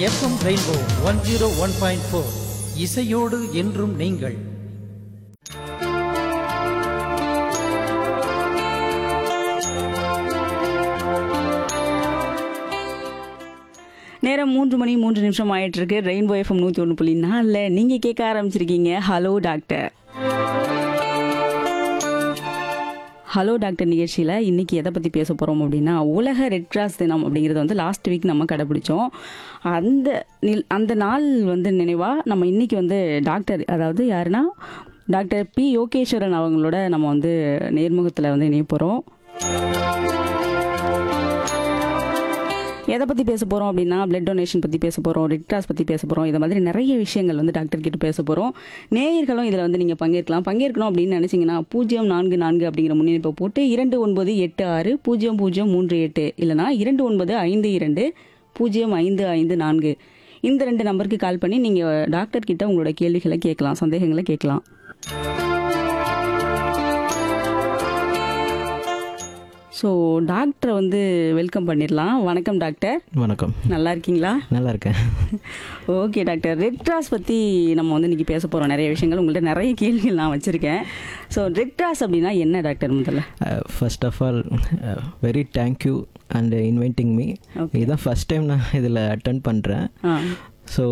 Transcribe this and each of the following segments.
FM rainbow one zero one point four இசையோடு என்றும் நீங்கள் நேரம் மூன்று மணி மூன்று நிமிஷம் ஆயிட்டு இருக்கு ரெயின்போ எஃப்எம் நூற்றி ஒன்று புள்ளி நாலில் நீங்கள் கேட்க ஆரம்பிச்சிருக்கீங்க ஹலோ டாக்டர் ஹலோ டாக்டர் நிகழ்ச்சியில் இன்றைக்கி எதை பற்றி பேச போகிறோம் அப்படின்னா உலக ரெட் கிராஸ் தினம் அப்படிங்கிறது வந்து லாஸ்ட் வீக் நம்ம கடைப்பிடிச்சோம் அந்த நில் அந்த நாள் வந்து நினைவாக நம்ம இன்றைக்கி வந்து டாக்டர் அதாவது யாருன்னா டாக்டர் பி யோகேஸ்வரன் அவங்களோட நம்ம வந்து நேர்முகத்தில் வந்து இணைய போகிறோம் எதை பற்றி பேச போகிறோம் அப்படின்னா பிளட் டொனேஷன் பற்றி பேச போகிறோம் ரெட் கிராஸ் பற்றி பேச போகிறோம் இது மாதிரி நிறைய விஷயங்கள் வந்து டாக்டர் கிட்ட பேச போகிறோம் நேயர்களும் இதில் வந்து நீங்கள் பங்கேற்கலாம் பங்கேற்கணும் அப்படின்னு நினச்சிங்கன்னா பூஜ்ஜியம் நான்கு நான்கு அப்படிங்கிற முன்னிணைப்பை போட்டு இரண்டு ஒன்பது எட்டு ஆறு பூஜ்ஜியம் பூஜ்ஜியம் மூன்று எட்டு இல்லைனா இரண்டு ஒன்பது ஐந்து இரண்டு பூஜ்ஜியம் ஐந்து ஐந்து நான்கு இந்த ரெண்டு நம்பருக்கு கால் பண்ணி நீங்கள் டாக்டர் கிட்ட உங்களோட கேள்விகளை கேட்கலாம் சந்தேகங்களை கேட்கலாம் ஸோ டாக்டரை வந்து வெல்கம் பண்ணிடலாம் வணக்கம் டாக்டர் வணக்கம் நல்லா இருக்கீங்களா நல்லா இருக்கேன் ஓகே டாக்டர் ரெட் கிராஸ் பற்றி நம்ம வந்து இன்றைக்கி பேச போகிறோம் நிறைய விஷயங்கள் உங்கள்கிட்ட நிறைய கேள்விகள் நான் வச்சுருக்கேன் ஸோ ரெட் கிராஸ் அப்படின்னா என்ன டாக்டர் முதல்ல first of all very thank you and inviting me Okay. இதுதான் ஃபஸ்ட் டைம் நான் இதில் அட்டன் பண்ணுறேன் ஆ ஸோ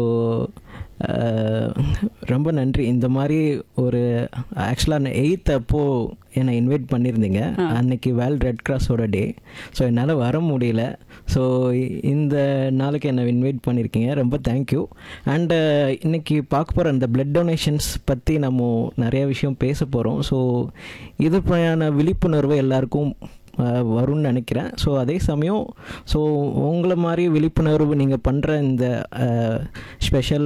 ரொம்ப நன்றி இந்த மாதிரி ஒரு ஆக்சுவலாக நான் எயித் அப்போது என்னை இன்வைட் பண்ணியிருந்தீங்க அன்னைக்கு வேர்ல்ட் ரெட் கிராஸோட டே ஸோ என்னால் வர முடியல ஸோ இந்த நாளுக்கு என்னை இன்வைட் பண்ணியிருக்கீங்க ரொம்ப தேங்க்யூ அண்டு இன்னைக்கு பார்க்க போகிற இந்த பிளட் டொனேஷன்ஸ் பற்றி நம்ம நிறைய விஷயம் பேச போகிறோம் ஸோ இது பற்றியான விழிப்புணர்வு எல்லாருக்கும் அஹ், வரும்னு நினைக்கிறேன் ஸோ அதே சமயம் ஸோ உங்களை மாதிரி விழிப்புணர்வு நீங்கள் பண்ணுற இந்த ஸ்பெஷல்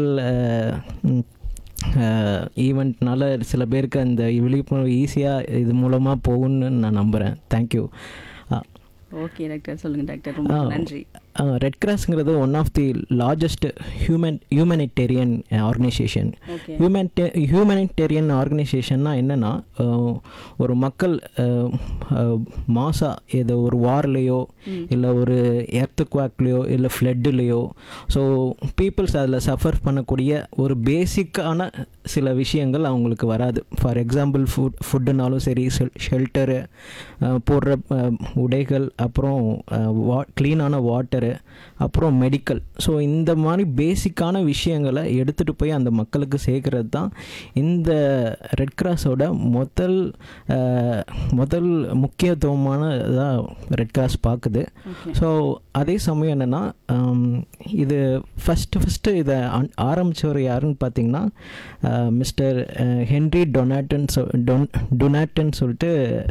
ஈவெண்ட்னால சில பேருக்கு அந்த விழிப்புணர்வு ஈஸியாக இது மூலமாக போகும்னு நான் நம்புகிறேன் தேங்க்யூ ஓகே டாக்டர் சொல்லுங்கள் டாக்டர் ரொம்ப நன்றி ரெட் கிராஸ்ங்கிறது one of the largest human humanitarian organisation okay humanity humanitarian ஆர்கனைசேஷன்னா என்னென்னா ஒரு மக்கள் அஹ், அஹ், மாசா ஏதோ ஒரு வார்லேயோ இல்லை ஒரு எர்த்துக்வாக்லேயோ இல்லை ஃப்ளட்டுலேயோ ஸோ பீப்புள்ஸ் அதில் சஃபர் பண்ணக்கூடிய ஒரு பேசிக்கான சில விஷயங்கள் அவங்களுக்கு வராது ஃபார் எக்ஸாம்பிள் ஃபுட் ஃபுட்டுனாலும் சரி ஷெல்டரு போடுற அஹ், உடைகள் அப்புறம் வா க்ளீனான வாட்டரு அப்புறம் மெடிக்கல் ஸோ இந்த மாதிரி பேசிக்கான விஷயங்களை எடுத்துகிட்டு போய் அந்த மக்களுக்கு சேர்க்கறது தான் இந்த ரெட் கிராஸோட முதல் அஹ், முதல் முக்கியத்துவமான இதாக ரெட் கிராஸ் பார்க்குது ஓகே ஸோ அதே சமயம் என்னென்னா இது ஃபஸ்ட்டு ஃபஸ்ட்டு இதை ஆரம்பித்தவர் யாருன்னு பார்த்தீங்கன்னா மிஸ்டர் ஹென்ரி டொனாட்டன் சொ டொன் டொனாட்டன் சொல்லிட்டு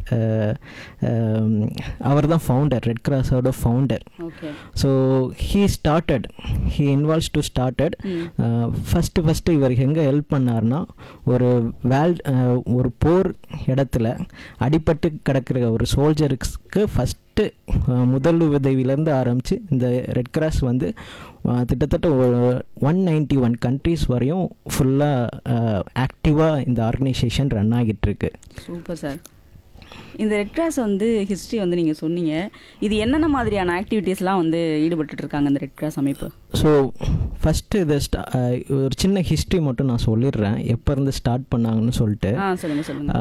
அவர் தான் ஃபவுண்டர் ரெட் கிராஸோட founder okay so he started he involves to started first first இவர் எங்கே ஹெல்ப் பண்ணார்னா ஒரு வேல் ஒரு போர் இடத்துல அடிபட்டு கிடக்கிற ஒரு சோல்ஜருக்கு ஃபஸ்ட்டு முதல் உதவியிலேருந்து ஆரம்பித்து இந்த ரெட் கிராஸ் வந்து அஹ், கிட்டத்தட்ட ஒரு ஒன் நைன்டி ஒன் கண்ட்ரீஸ் வரையும் ஃபுல்லாக ஆக்டிவாக இந்த ஆர்கனைசேஷன் ரன் ஆகிட்டு இருக்கு சூப்பர் சார் இந்த ரெட் கிராஸ் வந்து ஹிஸ்ட்ரி வந்து நீங்கள் சொன்னீங்க இது என்னென்ன மாதிரியான ஆக்டிவிட்டீஸ்லாம் வந்து ஈடுபட்டுட்டு இருக்காங்க இந்த ரெட் கிராஸ் அமைப்பு ஸோ ஃபஸ்ட்டு இதை ஸ்டா அஹ், ஒரு சின்ன ஹிஸ்ட்ரி மட்டும் நான் சொல்லிடுறேன் எப்போ இருந்து ஸ்டார்ட் பண்ணாங்கன்னு சொல்லிட்டு ஆ சொல்லுங்கள் சொல்லுங்கள்